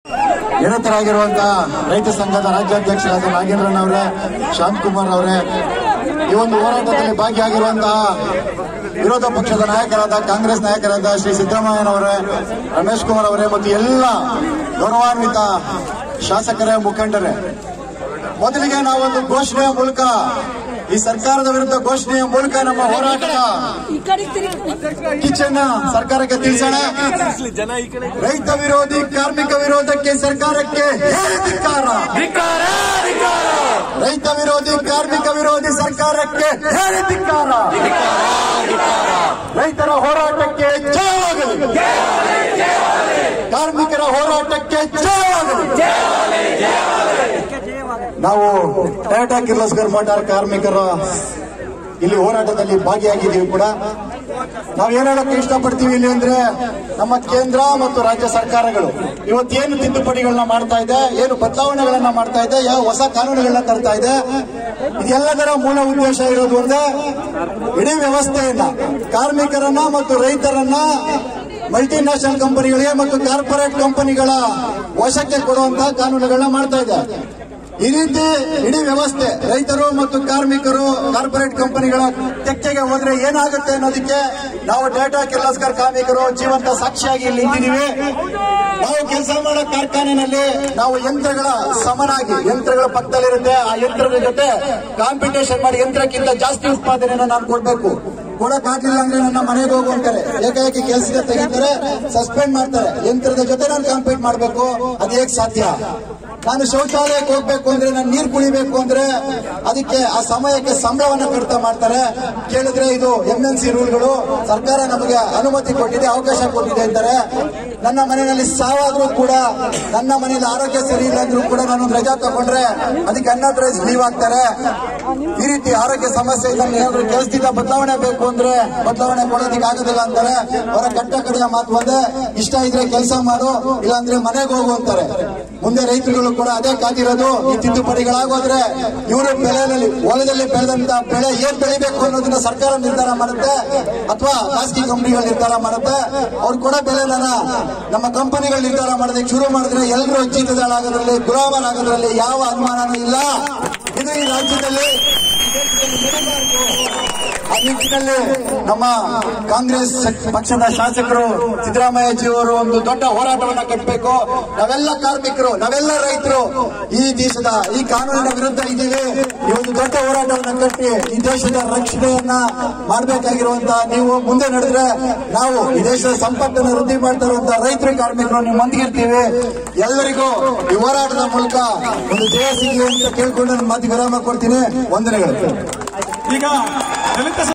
ನಿರತರಾಗಿರುವಂತಹ ರೈತ ಸಂಘದ ರಾಜ್ಯಾಧ್ಯಕ್ಷರಾದ ನಾಗೇಂದ್ರನವರೇ ಶಾಂತಕುಮಾರ್ ಅವರೇ ಈ ಒಂದು ಹೋರಾಟದಲ್ಲಿ ಭಾಗಿಯಾಗಿರುವಂತಹ ವಿರೋಧ ಪಕ್ಷದ ನಾಯಕರಾದ ಕಾಂಗ್ರೆಸ್ ನಾಯಕರಾದ ಶ್ರೀ ಸಿದ್ದರಾಮಯ್ಯನವರೇ ರಮೇಶ್ ಕುಮಾರ್ ಅವರೇ ಮತ್ತು ಎಲ್ಲ ಗೌರವಾನ್ವಿತ ಶಾಸಕರೇ ಮುಖಂಡರೇ ಮೊದಲಿಗೆ ನಾವೊಂದು ಘೋಷಣೆಯ ಮೂಲಕ ಈ ಸರ್ಕಾರದ ವಿರುದ್ಧ ಘೋಷಣೆಯ ಮೂಲಕ ನಮ್ಮ ಹೋರಾಟದ ಕಿಚ್ಚನ್ನ ಸರ್ಕಾರಕ್ಕೆ ತಿಳಿಸೋಣ ರೈತ ವಿರೋಧಿ ಕಾರ್ಮಿಕ ವಿರೋಧಕ್ಕೆ ಸರ್ಕಾರಕ್ಕೆ ಹೇಳಿ ಧಿಕ್ಕಾರ ರೈತ ವಿರೋಧಿ ಕಾರ್ಮಿಕ ವಿರೋಧಿ ಸರ್ಕಾರಕ್ಕೆ ಹೇಳಿ ಧಿಕ್ಕಾರ ರೈತರ ಹೋರಾಟಕ್ಕೆ ಜಯವಾಗಲಿ ಕಾರ್ಮಿಕರ ಹೋರಾಟಕ್ಕೆ ಜಯವಾಗಲಿ ನಾವು ಟಾಟಾ ಕಿರ್ಲೋಸ್ಕರ್ ಮೋಟಾರ್ ಕಾರ್ಮಿಕರ ಇಲ್ಲಿ ಹೋರಾಟದಲ್ಲಿ ಭಾಗಿಯಾಗಿದ್ದೀವಿ ಕೂಡ ನಾವು ಏನ್ ಹೇಳಕ್ಕೆ ಇಷ್ಟಪಡ್ತೀವಿ ಇಲ್ಲಿ ಅಂದ್ರೆ ನಮ್ಮ ಕೇಂದ್ರ ಮತ್ತು ರಾಜ್ಯ ಸರ್ಕಾರಗಳು ಇವತ್ತೇನು ತಿದ್ದುಪಡಿಗಳನ್ನ ಮಾಡ್ತಾ ಇದೆ ಏನು ಬದಲಾವಣೆಗಳನ್ನ ಮಾಡ್ತಾ ಇದೆ ಯಾವ ಹೊಸ ಕಾನೂನುಗಳನ್ನ ತರ್ತಾ ಇದೆ ಇದೆಲ್ಲದರ ಮೂಲ ಉದ್ದೇಶ ಇರೋದು ಒಂದೇ ಇಡೀ ವ್ಯವಸ್ಥೆಯನ್ನ ಕಾರ್ಮಿಕರನ್ನ ಮತ್ತು ರೈತರನ್ನ ಮಲ್ಟಿನ್ಯಾಷನಲ್ ಕಂಪನಿಗಳಿಗೆ ಮತ್ತು ಕಾರ್ಪೊರೇಟ್ ಕಂಪನಿಗಳ ವಶಕ್ಕೆ ಕೊಡುವಂತಹ ಕಾನೂನುಗಳನ್ನ ಮಾಡ್ತಾ ಇದೆ ಈ ರೀತಿ ಇಡೀ ವ್ಯವಸ್ಥೆ ರೈತರು ಮತ್ತು ಕಾರ್ಮಿಕರು ಕಾರ್ಪೊರೇಟ್ ಕಂಪನಿಗಳ ತೆಕ್ಕೆಗೆ ಹೋದ್ರೆ ಏನಾಗುತ್ತೆ ಅನ್ನೋದಕ್ಕೆ ನಾವು ಡೇಟಾ ಕಿರ್ಲಸ್ಕರ್ ಕಾರ್ಮಿಕರು ಜೀವಂತ ಸಾಕ್ಷಿಯಾಗಿ ಇಲ್ಲಿ ನಿಂತಿದ್ದೀವಿ ನಾವು ಕೆಲಸ ಮಾಡೋ ಕಾರ್ಖಾನೆಯಲ್ಲಿ ನಾವು ಯಂತ್ರಗಳ ಸಮನಾಗಿ ಯಂತ್ರಗಳ ಪಕ್ಕದಲ್ಲಿರುತ್ತೆ ಆ ಯಂತ್ರದ ಜೊತೆ ಕಾಂಪಿಟೇಷನ್ ಮಾಡಿ ಯಂತ್ರಕ್ಕಿಂತ ಜಾಸ್ತಿ ಉತ್ಪಾದನೆಯನ್ನು ನಾನು ಕೊಡ್ಬೇಕು ಕೊಡಕ್ಕಾಗ್ಲಿಲ್ಲ ಅಂದ್ರೆ ನನ್ನ ಮನೆಗೆ ಹೋಗು ಅಂತಾರೆ ಏಕಾಏಕಿ ಕೆಲಸಕ್ಕೆ ತೆಗಿತಾರೆ ಸಸ್ಪೆಂಡ್ ಮಾಡ್ತಾರೆ ಯಂತ್ರದ ಜೊತೆ ನಾನು ಕಾಂಪೀಟ್ ಮಾಡಬೇಕು ಅದು ಹೇಗೆ ಸಾಧ್ಯ ನಾನು ಶೌಚಾಲಯಕ್ಕೆ ಹೋಗ್ಬೇಕು ಅಂದ್ರೆ ನಾನು ನೀರು ಕುಡಿಬೇಕು ಅಂದ್ರೆ ಅದಕ್ಕೆ ಆ ಸಮಯಕ್ಕೆ ಸಂಬಳವನ್ನ ಕಡಿತ ಮಾಡ್ತಾರೆ ಕೇಳಿದ್ರೆ ಇದು ಎಂ ಎನ್ ಸಿ ರೂಲ್ಗಳು ಸರ್ಕಾರ ನಮಗೆ ಅನುಮತಿ ಕೊಟ್ಟಿದೆ ಅವಕಾಶ ಕೊಟ್ಟಿದೆ ಅಂತಾರೆ ನನ್ನ ಮನೆಯಲ್ಲಿ ಸಾವಾದ್ರೂ ಕೂಡ ನನ್ನ ಮನೆಯಲ್ಲಿ ಆರೋಗ್ಯ ಸರಿ ಇಲ್ಲ ಅಂದ್ರೂ ಕೂಡ ನಾನು ಒಂದು ರಜಾ ತಗೊಂಡ್ರೆ ಅದಕ್ಕೆ ಅನ್ಅಥರೈಸ್ ಲೀವ್ ಆಗ್ತಾರೆ ಈ ರೀತಿ ಆರೋಗ್ಯ ಸಮಸ್ಯೆ ಇಲ್ಲ ಏನಾದ್ರು ಕೆಲಸದಿಂದ ಬದಲಾವಣೆ ಬೇಕು ಅಂದ್ರೆ ಬದಲಾವಣೆ ಕೊಡೋದಕ್ಕೆ ಆಗೋದಿಲ್ಲ ಅಂತಾರೆ ಅವರ ಕಟ್ಟ ಕಡೆಯ ಮಾತು ಒಂದೇ ಇಷ್ಟ ಇದ್ರೆ ಕೆಲಸ ಮಾಡು ಇಲ್ಲಾಂದ್ರೆ ಮನೆಗೆ ಹೋಗು ಅಂತಾರೆ ಮುಂದೆ ರೈತರುಗಳು ಕೂಡ ಅದೇ ಕಾದಿರೋದು ಈ ತಿದ್ದುಪಡಿಗಳಾಗೋದ್ರೆ ಇವರು ಬೆಳೆಯಲ್ಲಿ ಹೊಲದಲ್ಲಿ ಬೆಳೆದಂತ ಬೆಳೆ ಏನ್ ಬೆಳಿಬೇಕು ಅನ್ನೋದನ್ನ ಸರ್ಕಾರ ನಿರ್ಧಾರ ಮಾಡುತ್ತೆ ಅಥವಾ ಖಾಸಗಿ ಕಂಪನಿಗಳು ನಿರ್ಧಾರ ಮಾಡುತ್ತೆ ಅವ್ರು ಕೂಡ ಬೆಲೆನ ನಮ್ಮ ಕಂಪನಿಗಳು ನಿರ್ಧಾರ ಮಾಡೋದಕ್ಕೆ ಶುರು ಮಾಡಿದ್ರೆ ಎಲ್ಲರೂ ಜೀತದಾಳಾಗೋದ್ರಲ್ಲಿ ಗುಲಾಮರಾಗೋದ್ರಲ್ಲಿ ಯಾವ ಅನುಮಾನನೂ ಇಲ್ಲ ಇದು ಈ ರಾಜ್ಯದಲ್ಲಿ ಆ ನಿಟ್ಟಿನಲ್ಲಿ ನಮ್ಮ ಕಾಂಗ್ರೆಸ್ ಪಕ್ಷದ ಶಾಸಕರು ಸಿದ್ದರಾಮಯ್ಯಜಿ ಅವರು ಒಂದು ದೊಡ್ಡ ಹೋರಾಟವನ್ನ ಕಟ್ಟಬೇಕು ನಾವೆಲ್ಲ ಕಾರ್ಮಿಕರು ನಾವೆಲ್ಲ ರೈತರು ಈ ದೇಶದ ಈ ಕಾನೂನಿನ ವಿರುದ್ಧ ಇದ್ದೀವಿ ಈ ಒಂದು ದೊಡ್ಡ ಹೋರಾಟವನ್ನ ಕಟ್ಟಿ ಈ ದೇಶದ ರಕ್ಷಣೆಯನ್ನ ಮಾಡಬೇಕಾಗಿರುವಂತಹ ನೀವು ಮುಂದೆ ನಡೆದ್ರೆ ನಾವು ಈ ದೇಶದ ಸಂಪತ್ತನ್ನು ವೃದ್ಧಿ ಮಾಡ್ತಾ ಇರುವಂತಹ ರೈತರು ಕಾರ್ಮಿಕರು ನಿಮ್ಮ ಮುಂದಿರ್ತೀವಿ ಎಲ್ಲರಿಗೂ ಈ ಹೋರಾಟದ ಮೂಲಕ ಒಂದು ಜಯ ಸಿಗಲಿ ಅಂತ ಕೇಳ್ಕೊಂಡು ನನ್ನ ಮಾತು ವಿರಾಮ ಕೊಡ್ತೀನಿ ವಂದನೆಗಳು ಈಗ ದಲಿತ